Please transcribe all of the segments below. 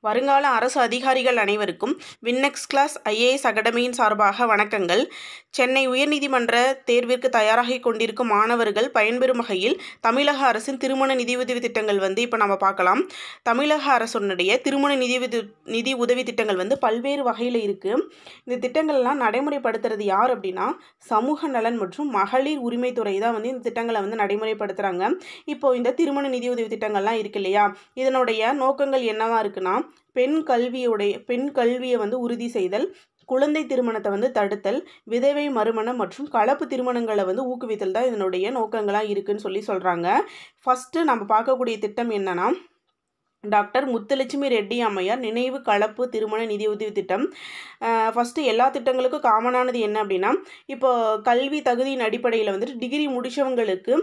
வருங்கால அரசு அதிகாரிகள் அனைவருக்கும் வின்னெக்ஸ் கிளாஸ் ஐஏஎஸ் அகாடமியின் சார்பாக வணக்கங்கள் சென்னை உயர்நீதிமன்ற தேர்விற்கு தயாராகி கொண்டிருக்கும் மாணவர்கள் பயன்பெறும் வகையில் தமிழக அரசின் திருமண நிதியுதவி திட்டங்கள் வந்து இப்போ நம்ம பார்க்கலாம் தமிழக அரசுடைய திருமண நிதியுதவி நிதி உதவி திட்டங்கள் வந்து பல்வேறு வகையில் இருக்குது இந்த திட்டங்கள்லாம் நடைமுறைப்படுத்துறது யார் அப்படின்னா சமூக நலன் மற்றும் மகளிர் உரிமைத்துறை தான் வந்து இந்த திட்டங்களை வந்து நடைமுறைப்படுத்துகிறாங்க இப்போ இந்த திருமண நிதியுதவி திட்டங்கள்லாம் இருக்கு இல்லையா இதனுடைய நோக்கங்கள் என்னவா இருக்குன்னா பெண் கல்வியுடைய பெண் கல்வியை வந்து உறுதி செய்தல் குழந்தை திருமணத்தை வந்து தடுத்தல் விதவை மறுமணம் மற்றும் கலப்பு திருமணங்களை வந்து ஊக்குவித்தல் தான் இதனுடைய நோக்கங்களாக இருக்குன்னு சொல்லி சொல்கிறாங்க ஃபஸ்ட்டு நம்ம பார்க்கக்கூடிய திட்டம் என்னன்னா டாக்டர் முத்துலட்சுமி ரெட்டி அம்மையார் நினைவு கலப்பு திருமண நிதியுதவி திட்டம் ஃபஸ்ட்டு எல்லா திட்டங்களுக்கும் காமனானது என்ன அப்படின்னா இப்போ கல்வி தகுதியின் அடிப்படையில் வந்துட்டு டிகிரி முடித்தவங்களுக்கு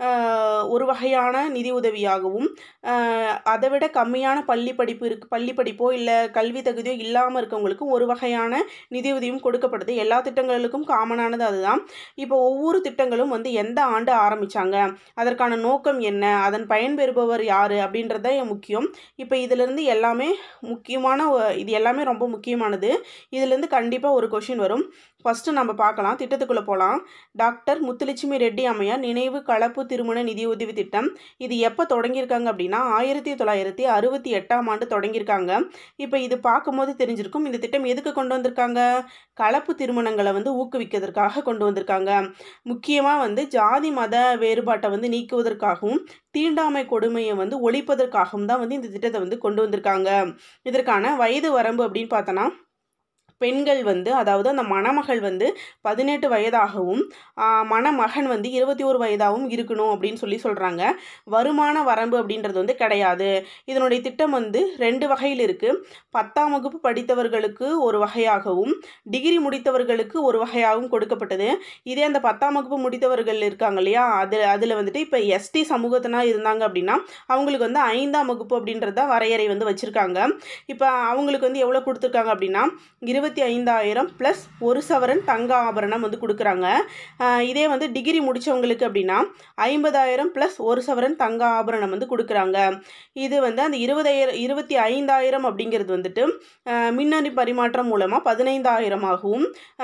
ஒரு வகையான நிதி உதவியாகவும் அதை விட கம்மியான பள்ளி படிப்பு இருக்கு பள்ளி படிப்போ இல்லை கல்வி தகுதியோ இல்லாமல் இருக்கவங்களுக்கும் ஒரு வகையான நிதியுதவியும் கொடுக்கப்படுது எல்லா திட்டங்களுக்கும் காமனானது அதுதான் இப்போ ஒவ்வொரு திட்டங்களும் வந்து எந்த ஆண்டு ஆரம்பித்தாங்க அதற்கான நோக்கம் என்ன அதன் பயன்பெறுபவர் யார் அப்படின்றது தான் முக்கியம் இப்போ இதிலேருந்து எல்லாமே முக்கியமான இது எல்லாமே ரொம்ப முக்கியமானது இதுலேருந்து கண்டிப்பாக ஒரு கொஷின் வரும் ஃபஸ்ட்டு நம்ம பார்க்கலாம் திட்டத்துக்குள்ளே போகலாம் டாக்டர் முத்துலட்சுமி ரெட்டி அம்மையார் நினைவு கலப்பு திருமண நிதியுதவி திட்டம் இது எப்போ தொடங்கியிருக்காங்க அப்படின்னா ஆயிரத்தி தொள்ளாயிரத்தி அறுபத்தி எட்டாம் ஆண்டு தொடங்கியிருக்காங்க இப்போ இது பார்க்கும்போது தெரிஞ்சிருக்கும் இந்த திட்டம் எதுக்கு கொண்டு வந்திருக்காங்க கலப்பு திருமணங்களை வந்து ஊக்குவிக்கிறதுக்காக கொண்டு வந்திருக்காங்க முக்கியமாக வந்து ஜாதி மத வேறுபாட்டை வந்து நீக்குவதற்காகவும் தீண்டாமை கொடுமையை வந்து ஒழிப்பதற்காகவும் தான் வந்து இந்த திட்டத்தை வந்து கொண்டு வந்திருக்காங்க இதற்கான வயது வரம்பு அப்படின்னு பார்த்தோன்னா பெண்கள் வந்து அதாவது அந்த மணமகள் வந்து பதினெட்டு வயதாகவும் மணமகன் வந்து இருபத்தி ஒரு வயதாகவும் இருக்கணும் அப்படின்னு சொல்லி சொல்கிறாங்க வருமான வரம்பு அப்படின்றது வந்து கிடையாது இதனுடைய திட்டம் வந்து ரெண்டு வகையில் இருக்குது பத்தாம் வகுப்பு படித்தவர்களுக்கு ஒரு வகையாகவும் டிகிரி முடித்தவர்களுக்கு ஒரு வகையாகவும் கொடுக்கப்பட்டது இதே அந்த பத்தாம் வகுப்பு முடித்தவர்கள் இருக்காங்க இல்லையா அது அதில் வந்துட்டு இப்போ எஸ்டி சமூகத்தினா இருந்தாங்க அப்படின்னா அவங்களுக்கு வந்து ஐந்தாம் வகுப்பு அப்படின்றத வரையறை வந்து வச்சுருக்காங்க இப்போ அவங்களுக்கு வந்து எவ்வளோ கொடுத்துருக்காங்க அப்படின்னா இருபத்தி இருபத்தி ஐந்தாயிரம் ப்ளஸ் ஒரு சவரன் தங்க ஆபரணம் வந்து கொடுக்குறாங்க இதே வந்து டிகிரி முடித்தவங்களுக்கு அப்படின்னா ஐம்பதாயிரம் ப்ளஸ் ஒரு சவரன் தங்க ஆபரணம் வந்து கொடுக்குறாங்க இது வந்து அந்த இருபதாயிரம் இருபத்தி ஐந்தாயிரம் அப்படிங்கிறது வந்துட்டு மின்னணு பரிமாற்றம் மூலமாக பதினைந்தாயிரமாகவும்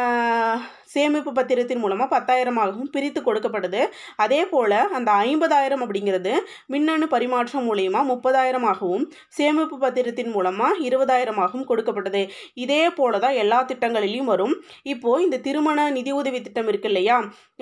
சேமிப்பு பத்திரத்தின் மூலமாக பத்தாயிரமாகவும் பிரித்து கொடுக்கப்படுது அதே போல் அந்த ஐம்பதாயிரம் அப்படிங்கிறது மின்னணு பரிமாற்றம் மூலயமா முப்பதாயிரமாகவும் சேமிப்பு பத்திரத்தின் மூலமாக இருபதாயிரமாகவும் கொடுக்கப்பட்டது இதே போல தான் எல்லா திட்டங்களிலையும் வரும் இப்போது இந்த திருமண நிதி உதவி திட்டம் இருக்கு இல்லையா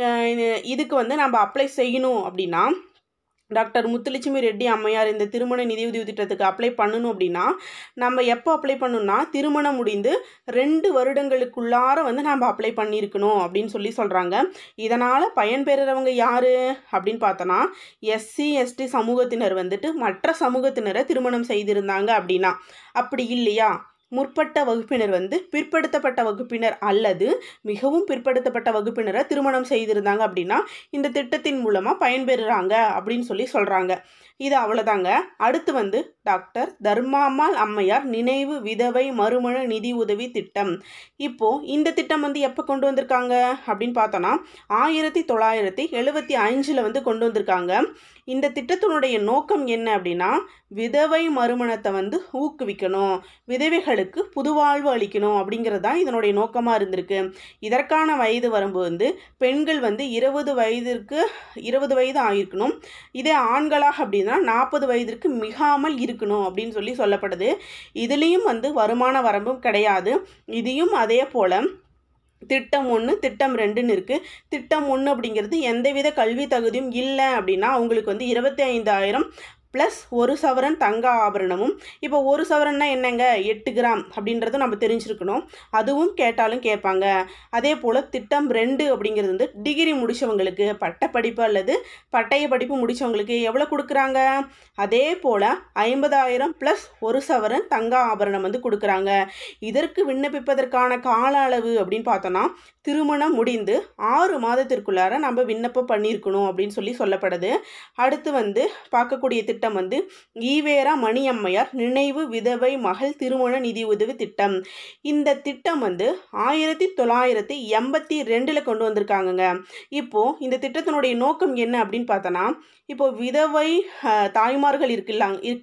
இதுக்கு வந்து நம்ம அப்ளை செய்யணும் அப்படின்னா டாக்டர் முத்துலட்சுமி ரெட்டி அம்மையார் இந்த திருமண நிதியுதவி திட்டத்துக்கு அப்ளை பண்ணணும் அப்படின்னா நம்ம எப்போ அப்ளை பண்ணணும்னா திருமணம் முடிந்து ரெண்டு வருடங்களுக்குள்ளார வந்து நம்ம அப்ளை பண்ணியிருக்கணும் அப்படின்னு சொல்லி சொல்கிறாங்க இதனால் பயன்பெறுறவங்க யார் அப்படின்னு பார்த்தோன்னா எஸ்சி எஸ்டி சமூகத்தினர் வந்துட்டு மற்ற சமூகத்தினரை திருமணம் செய்திருந்தாங்க அப்படின்னா அப்படி இல்லையா முற்பட்ட வகுப்பினர் வந்து பிற்படுத்தப்பட்ட வகுப்பினர் அல்லது மிகவும் பிற்படுத்தப்பட்ட வகுப்பினரை திருமணம் செய்திருந்தாங்க அப்படின்னா இந்த திட்டத்தின் மூலமாக பயன்பெறுறாங்க அப்படின்னு சொல்லி சொல்கிறாங்க இது அவ்வளோதாங்க அடுத்து வந்து டாக்டர் தர்மாம்மாள் அம்மையார் நினைவு விதவை மறுமண நிதி உதவி திட்டம் இப்போது இந்த திட்டம் வந்து எப்போ கொண்டு வந்திருக்காங்க அப்படின்னு பார்த்தோன்னா ஆயிரத்தி தொள்ளாயிரத்தி எழுபத்தி அஞ்சில் வந்து கொண்டு வந்திருக்காங்க இந்த திட்டத்தினுடைய நோக்கம் என்ன அப்படின்னா விதவை மறுமணத்தை வந்து ஊக்குவிக்கணும் விதவைகளுக்கு புதுவாழ்வு அளிக்கணும் அப்படிங்கிறது தான் இதனுடைய நோக்கமாக இருந்திருக்கு இதற்கான வயது வரம்பு வந்து பெண்கள் வந்து இருபது வயதிற்கு இருபது வயது ஆயிருக்கணும் இதே ஆண்களாக அப்படின்னா நாற்பது வயதிற்கு மிகாமல் இருக்கணும் அப்படின்னு சொல்லி சொல்லப்படுது இதுலேயும் வந்து வருமான வரம்பும் கிடையாது இதையும் அதே போல் திட்டம் ஒன்று திட்டம் ரெண்டுன்னு இருக்குது திட்டம் ஒன்று அப்படிங்கிறது எந்தவித கல்வி தகுதியும் இல்லை அப்படின்னா அவங்களுக்கு வந்து இருபத்தி ஐந்தாயிரம் ப்ளஸ் ஒரு சவரன் தங்க ஆபரணமும் இப்போ ஒரு சவரன்னா என்னங்க எட்டு கிராம் அப்படின்றதும் நம்ம தெரிஞ்சிருக்கணும் அதுவும் கேட்டாலும் கேட்பாங்க அதே போல் திட்டம் ரெண்டு அப்படிங்கிறது வந்து டிகிரி முடித்தவங்களுக்கு பட்டப்படிப்பு அல்லது பட்டய படிப்பு முடித்தவங்களுக்கு எவ்வளோ கொடுக்குறாங்க அதே போல் ஐம்பதாயிரம் ப்ளஸ் ஒரு சவரன் தங்க ஆபரணம் வந்து கொடுக்குறாங்க இதற்கு விண்ணப்பிப்பதற்கான கால அளவு அப்படின்னு பார்த்தோன்னா திருமணம் முடிந்து ஆறு மாதத்திற்குள்ளார நம்ம விண்ணப்பம் பண்ணியிருக்கணும் அப்படின்னு சொல்லி சொல்லப்படுது அடுத்து வந்து பார்க்கக்கூடிய திட்டம் திட்டம் வந்து ஈவேரா மணியம்மையார் நினைவு விதவை மகள் திருமண நிதி உதவி திட்டம் இந்த திட்டம் வந்து ஆயிரத்தி தொள்ளாயிரத்தி எண்பத்தி ரெண்டில் கொண்டு வந்திருக்காங்கங்க இப்போது இந்த திட்டத்தினுடைய நோக்கம் என்ன அப்படின்னு பார்த்தோன்னா இப்போ விதவை தாய்மார்கள் இருக்குல்ல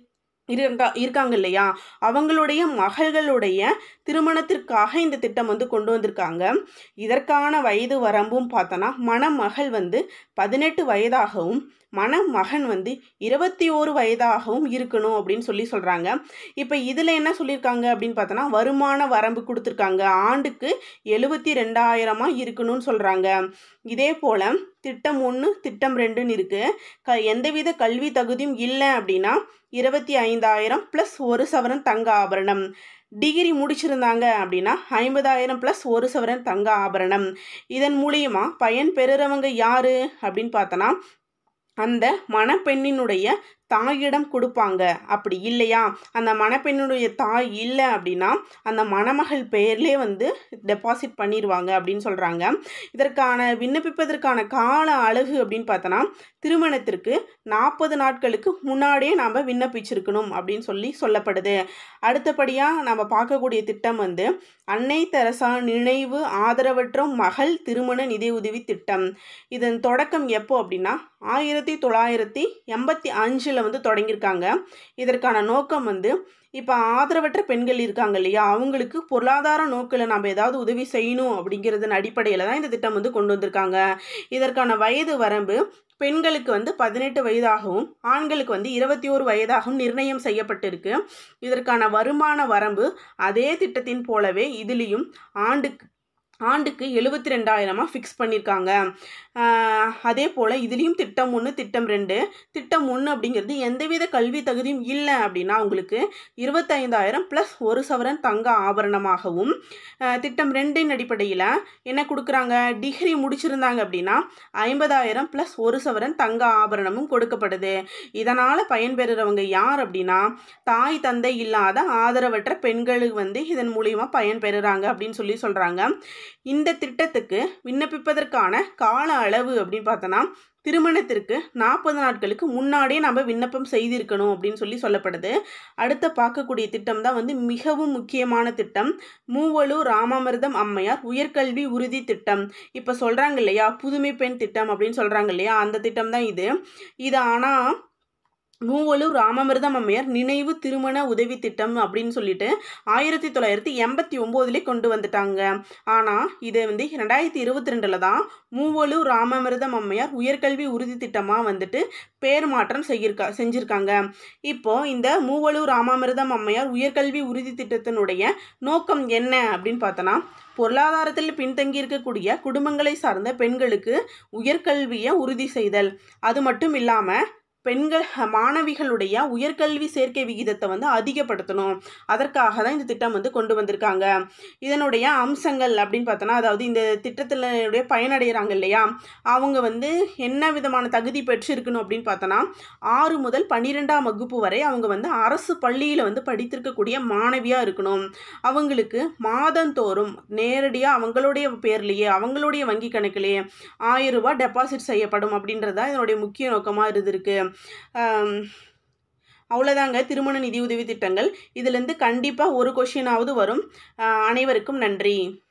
இருக்கா இருக்காங்க இல்லையா அவங்களுடைய மகள்களுடைய திருமணத்திற்காக இந்த திட்டம் வந்து கொண்டு வந்திருக்காங்க இதற்கான வயது வரம்பும் பார்த்தோன்னா மணமகள் வந்து பதினெட்டு வயதாகவும் மணமகன் வந்து இருபத்தி ஓரு வயதாகவும் இருக்கணும் அப்படின்னு சொல்லி சொல்கிறாங்க இப்போ இதில் என்ன சொல்லியிருக்காங்க அப்படின்னு பார்த்தோன்னா வருமான வரம்பு கொடுத்துருக்காங்க ஆண்டுக்கு எழுபத்தி ரெண்டாயிரமாக இருக்கணும்னு சொல்கிறாங்க இதே போல் திட்டம் ஒன்று திட்டம் ரெண்டுன்னு இருக்குது க எந்தவித கல்வி தகுதியும் இல்லை அப்படின்னா இருபத்தி ஐந்தாயிரம் ப்ளஸ் ஒரு சவரன் தங்க ஆபரணம் டிகிரி முடிச்சிருந்தாங்க அப்படின்னா ஐம்பதாயிரம் ப்ளஸ் ஒரு சவரன் தங்க ஆபரணம் இதன் மூலியமா பயன் பெறுறவங்க யாரு அப்படின்னு பார்த்தோன்னா அந்த மணப்பெண்ணினுடைய தாயிடம் கொடுப்பாங்க அப்படி இல்லையா அந்த மணப்பெண்ணுடைய தாய் இல்லை அப்படின்னா அந்த மணமகள் பெயர்லேயே வந்து டெபாசிட் பண்ணிடுவாங்க அப்படின்னு சொல்கிறாங்க இதற்கான விண்ணப்பிப்பதற்கான கால அளவு அப்படின்னு பார்த்தோன்னா திருமணத்திற்கு நாற்பது நாட்களுக்கு முன்னாடியே நாம் விண்ணப்பிச்சிருக்கணும் அப்படின்னு சொல்லி சொல்லப்படுது அடுத்தபடியாக நம்ம பார்க்கக்கூடிய திட்டம் வந்து அன்னை தெரசா நினைவு ஆதரவற்ற மகள் திருமண நிதியுதவி திட்டம் இதன் தொடக்கம் எப்போ அப்படின்னா ஆயிரத்தி தொள்ளாயிரத்தி எண்பத்தி அஞ்சில் வந்து தொடங்கியிருக்காங்க இதற்கான நோக்கம் வந்து இப்போ ஆதரவற்ற பெண்கள் இருக்காங்க இல்லையா அவங்களுக்கு பொருளாதார நோக்கில் நம்ம ஏதாவது உதவி செய்யணும் அப்படிங்கிறதன் அடிப்படையில் தான் இந்த திட்டம் வந்து கொண்டு வந்திருக்காங்க இதற்கான வயது வரம்பு பெண்களுக்கு வந்து பதினெட்டு வயதாகவும் ஆண்களுக்கு வந்து இருபத்தி ஓரு வயதாகவும் நிர்ணயம் செய்யப்பட்டிருக்கு இதற்கான வருமான வரம்பு அதே திட்டத்தின் போலவே இதுலேயும் ஆண்டுக்கு ஆண்டுக்கு எழுபத்தி ரெண்டாயிரமாக ஃபிக்ஸ் பண்ணியிருக்காங்க அதே போல் இதுலேயும் திட்டம் ஒன்று திட்டம் ரெண்டு திட்டம் ஒன்று அப்படிங்கிறது எந்தவித கல்வி தகுதியும் இல்லை அப்படின்னா உங்களுக்கு இருபத்தைந்தாயிரம் ப்ளஸ் ஒரு சவரன் தங்க ஆபரணமாகவும் திட்டம் ரெண்டின் அடிப்படையில் என்ன கொடுக்குறாங்க டிகிரி முடிச்சிருந்தாங்க அப்படின்னா ஐம்பதாயிரம் ப்ளஸ் ஒரு சவரன் தங்க ஆபரணமும் கொடுக்கப்படுது இதனால் பயன்பெறுறவங்க யார் அப்படின்னா தாய் தந்தை இல்லாத ஆதரவற்ற பெண்களுக்கு வந்து இதன் மூலியமாக பயன்பெறுறாங்க அப்படின்னு சொல்லி சொல்கிறாங்க இந்த திட்டத்துக்கு விண்ணப்பிப்பதற்கான கால அளவு அப்படின்னு பார்த்தோன்னா திருமணத்திற்கு நாற்பது நாட்களுக்கு முன்னாடியே நம்ம விண்ணப்பம் செய்திருக்கணும் அப்படின்னு சொல்லி சொல்லப்படுது அடுத்த பார்க்கக்கூடிய திட்டம் தான் வந்து மிகவும் முக்கியமான திட்டம் மூவலூர் ராமாமிர்தம் அம்மையார் உயர்கல்வி உறுதி திட்டம் இப்போ சொல்கிறாங்க இல்லையா புதுமை பெண் திட்டம் அப்படின்னு சொல்கிறாங்க இல்லையா அந்த திட்டம் தான் இது இது ஆனால் மூவலூர் ராமமிர்தம் அம்மையார் நினைவு திருமண உதவி திட்டம் அப்படின்னு சொல்லிட்டு ஆயிரத்தி தொள்ளாயிரத்தி எண்பத்தி ஒம்போதுலேயே கொண்டு வந்துட்டாங்க ஆனால் இதை வந்து ரெண்டாயிரத்தி இருபத்தி ரெண்டில் தான் மூவலூர் ராமமிர்தம் அம்மையார் உயர்கல்வி உறுதி திட்டமாக வந்துட்டு பேர் மாற்றம் செய்யிருக்கா செஞ்சுருக்காங்க இப்போது இந்த மூவலூர் ராமாமிர்தம் அம்மையார் உயர்கல்வி உறுதி திட்டத்தினுடைய நோக்கம் என்ன அப்படின்னு பார்த்தோன்னா பொருளாதாரத்தில் பின்தங்கி இருக்கக்கூடிய குடும்பங்களை சார்ந்த பெண்களுக்கு உயர்கல்வியை உறுதி செய்தல் அது மட்டும் இல்லாமல் பெண்கள் மாணவிகளுடைய உயர்கல்வி சேர்க்கை விகிதத்தை வந்து அதிகப்படுத்தணும் அதற்காக தான் இந்த திட்டம் வந்து கொண்டு வந்திருக்காங்க இதனுடைய அம்சங்கள் அப்படின்னு பார்த்தோன்னா அதாவது இந்த திட்டத்தினுடைய பயனடைகிறாங்க இல்லையா அவங்க வந்து என்ன விதமான தகுதி பெற்றிருக்கணும் அப்படின்னு பார்த்தோன்னா ஆறு முதல் பன்னிரெண்டாம் வகுப்பு வரை அவங்க வந்து அரசு பள்ளியில் வந்து படித்திருக்கக்கூடிய மாணவியாக இருக்கணும் அவங்களுக்கு மாதந்தோறும் நேரடியாக அவங்களுடைய பேர்லேயே அவங்களுடைய வங்கி கணக்கிலேயே ஆயிரம் ரூபாய் டெபாசிட் செய்யப்படும் அப்படின்றதா இதனுடைய முக்கிய நோக்கமாக இருந்திருக்கு அவ்வளோதாங்க திருமண நிதி உதவி திட்டங்கள் இதுலேருந்து கண்டிப்பாக ஒரு கொஷினாவது வரும் அனைவருக்கும் நன்றி